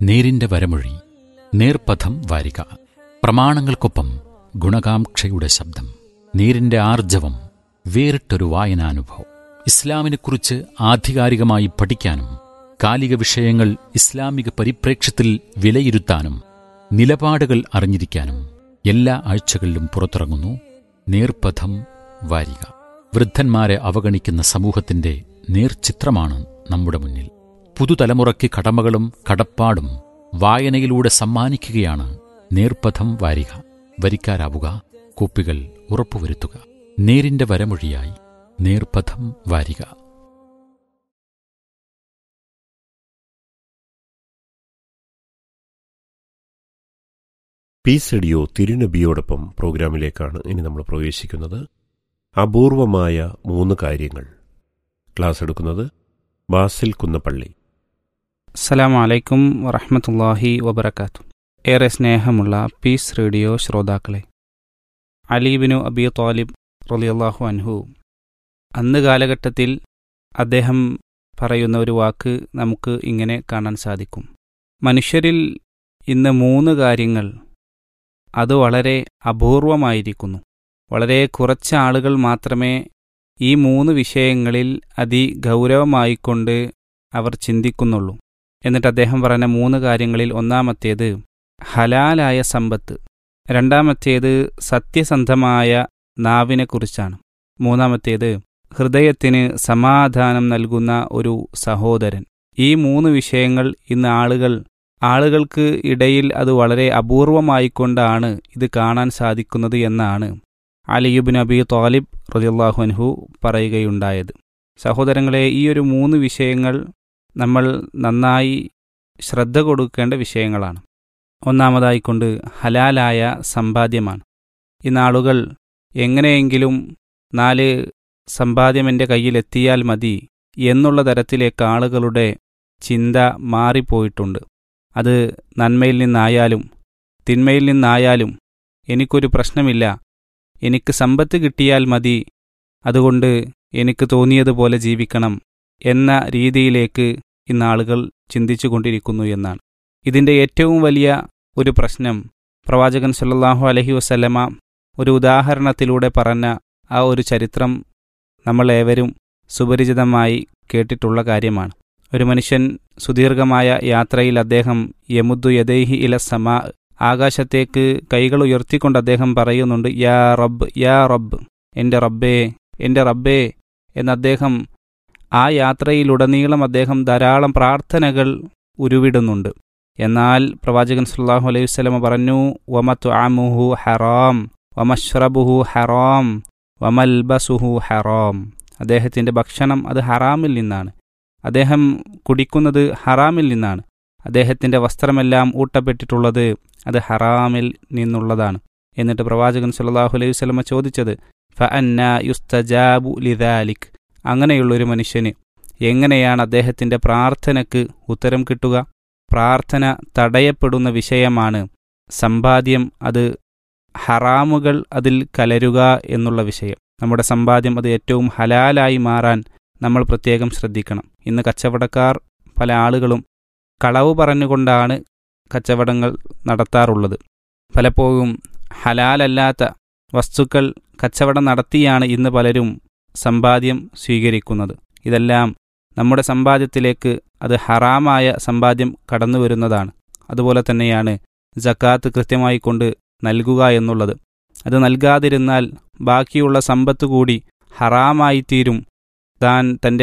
നേരിന്റെ വരമൊഴി നേർപഥം വാരിക പ്രമാണങ്ങൾക്കൊപ്പം ഗുണകാംക്ഷയുടെ ശബ്ദം നേരിന്റെ ആർജവം വേറിട്ടൊരു വായനാനുഭവം ഇസ്ലാമിനെക്കുറിച്ച് ആധികാരികമായി പഠിക്കാനും കാലിക വിഷയങ്ങൾ ഇസ്ലാമിക പരിപ്രേക്ഷ്യത്തിൽ വിലയിരുത്താനും നിലപാടുകൾ അറിഞ്ഞിരിക്കാനും എല്ലാ ആഴ്ചകളിലും പുറത്തിറങ്ങുന്നു നേർപഥം വാരിക വൃദ്ധന്മാരെ അവഗണിക്കുന്ന സമൂഹത്തിന്റെ നേർചിത്രമാണ് നമ്മുടെ മുന്നിൽ പുതുതലമുറയ്ക്ക് കടമകളും കടപ്പാടും വായനയിലൂടെ സമ്മാനിക്കുകയാണ് നേർപഥം വാരിക വരിക്കാരാവുക കോപ്പികൾ ഉറപ്പുവരുത്തുക നേരിന്റെ വരമൊഴിയായി നേർപഥം വാരിക പീസ് റേഡിയോ തിരുനബിയോടൊപ്പം പ്രോഗ്രാമിലേക്കാണ് ഇനി നമ്മൾ പ്രവേശിക്കുന്നത് അപൂർവമായ മൂന്ന് കാര്യങ്ങൾ ക്ലാസ് എടുക്കുന്നത് ബാസിൽ കുന്നപ്പള്ളി അസ്സലാമു അലൈക്കും വറഹമത്തല്ലാഹി വബർക്കാത്തു ഏറെ സ്നേഹമുള്ള പീസ് റേഡിയോ ശ്രോതാക്കളെ അലീബിനു അബി താലിബ് റളിയല്ലാഹു അൻഹു അന്ന് കാലഘട്ടത്തിൽ അദ്ദേഹം പറയുന്ന ഒരു വാക്ക് നമുക്ക് ഇങ്ങനെ കാണാൻ സാധിക്കും മനുഷ്യരിൽ ഇന്ന് മൂന്ന് കാര്യങ്ങൾ അത് വളരെ അപൂർവമായിരിക്കുന്നു വളരെ കുറച്ച് ആളുകൾ മാത്രമേ ഈ മൂന്ന് വിഷയങ്ങളിൽ അതിഗൗരവമായിക്കൊണ്ട് അവർ ചിന്തിക്കുന്നുള്ളൂ എന്നിട്ട് അദ്ദേഹം പറഞ്ഞ മൂന്ന് കാര്യങ്ങളിൽ ഒന്നാമത്തേത് ഹലാലായ സമ്പത്ത് രണ്ടാമത്തേത് സത്യസന്ധമായ നാവിനെക്കുറിച്ചാണ് മൂന്നാമത്തേത് ഹൃദയത്തിന് സമാധാനം നൽകുന്ന ഒരു സഹോദരൻ ഈ മൂന്ന് വിഷയങ്ങൾ ഇന്ന് ആളുകൾ ആളുകൾക്ക് ഇടയിൽ അത് വളരെ അപൂർവമായിക്കൊണ്ടാണ് ഇത് കാണാൻ സാധിക്കുന്നത് എന്നാണ് അലിയുബിൻ അബി താലിബ് റളിയല്ലാഹു അൻഹു പറയുകയുണ്ടായത് സഹോദരങ്ങളെ ഈ ഒരു മൂന്ന് വിഷയങ്ങൾ നമ്മൾ നന്നായി ശ്രദ്ധ കൊടുക്കേണ്ട വിഷയങ്ങളാണ് ഒന്നാമതായിക്കൊണ്ട് ഹലാലായ സമ്പാദ്യമാണ് ഇന്ന് ആളുകൾ എങ്ങനെയെങ്കിലും നാല് സമ്പാദ്യം എൻ്റെ കയ്യിലെത്തിയാൽ മതി എന്നുള്ള തരത്തിലേക്ക് ആളുകളുടെ ചിന്ത മാറിപ്പോയിട്ടുണ്ട് അത് നന്മയിൽ നിന്നായാലും തിന്മയിൽ നിന്നായാലും എനിക്കൊരു പ്രശ്നമില്ല എനിക്ക് സമ്പത്ത് കിട്ടിയാൽ മതി അതുകൊണ്ട് എനിക്ക് തോന്നിയതുപോലെ ജീവിക്കണം എന്ന രീതിയിലേക്ക് ഇന്ന് ആളുകൾ ചിന്തിച്ചു കൊണ്ടിരിക്കുന്നു എന്നാണ് ഇതിൻ്റെ ഏറ്റവും വലിയ ഒരു പ്രശ്നം പ്രവാചകൻ സല്ലല്ലാഹു അലഹി വസല്ലമ ഒരു ഉദാഹരണത്തിലൂടെ പറഞ്ഞ ആ ഒരു ചരിത്രം നമ്മളേവരും സുപരിചിതമായി കേട്ടിട്ടുള്ള കാര്യമാണ് ഒരു മനുഷ്യൻ സുദീർഘമായ യാത്രയിൽ അദ്ദേഹം യമുദ്ദു യദേഹി ഇല സമാ ആകാശത്തേക്ക് കൈകൾ ഉയർത്തിക്കൊണ്ട് അദ്ദേഹം പറയുന്നുണ്ട് യാ റബ്ബ് യാ റബ്ബ് എൻ്റെ റബ്ബേ എൻ്റെ റബ്ബേ എന്ന് അദ്ദേഹം ആ യാത്രയിലുടനീളം അദ്ദേഹം ധാരാളം പ്രാർത്ഥനകൾ ഉരുവിടുന്നുണ്ട് എന്നാൽ പ്രവാചകൻ സല്ലല്ലാഹു അലൈഹി വസല്ലമ പറഞ്ഞു വമത്തു ആമുഹു ഹറാം വമഷ്റബുഹു ഹറാം വമൽബസുഹു ഹറാം അദ്ദേഹത്തിൻ്റെ ഭക്ഷണം അത് ഹറാമിൽ നിന്നാണ് അദ്ദേഹം കുടിക്കുന്നത് ഹറാമിൽ നിന്നാണ് അദ്ദേഹത്തിൻ്റെ വസ്ത്രമെല്ലാം ഊട്ടപ്പെട്ടിട്ടുള്ളത് അത് ഹറാമിൽ നിന്നുള്ളതാണ് എന്നിട്ട് പ്രവാചകൻ സല്ലല്ലാഹു അലൈഹി വസല്ലമ ചോദിച്ചത് ഫ അന്ന യുസ്തജാബു ലിദാലിക് അങ്ങനെയുള്ളൊരു മനുഷ്യന് എങ്ങനെയാണ് അദ്ദേഹത്തിൻ്റെ പ്രാർത്ഥനയ്ക്ക് ഉത്തരം കിട്ടുക പ്രാർത്ഥന തടയപ്പെടുന്ന വിഷയമാണ് സമ്പാദ്യം അത് ഹറാമുകൾ അതിൽ കലരുക എന്നുള്ള വിഷയം നമ്മുടെ സമ്പാദ്യം അത് ഏറ്റവും ഹലാലായി മാറാൻ നമ്മൾ പ്രത്യേകം ശ്രദ്ധിക്കണം ഇന്ന് കച്ചവടക്കാർ പല ആളുകളും കളവ് പറഞ്ഞുകൊണ്ടാണ് കച്ചവടങ്ങൾ നടത്താറുള്ളത് പലപ്പോഴും ഹലാലല്ലാത്ത വസ്തുക്കൾ കച്ചവടം നടത്തിയാണ് ഇന്ന് പലരും സമ്പാദ്യം സ്വീകരിക്കുന്നത് ഇതെല്ലാം നമ്മുടെ സമ്പാദ്യത്തിലേക്ക് അത് ഹറാമായ സമ്പാദ്യം കടന്നു വരുന്നതാണ് അതുപോലെ തന്നെയാണ് ജക്കാത്ത് കൃത്യമായി കൊണ്ട് നൽകുക എന്നുള്ളത് അത് നൽകാതിരുന്നാൽ ബാക്കിയുള്ള സമ്പത്ത് കൂടി ഹറാമായിത്തീരും താൻ തൻ്റെ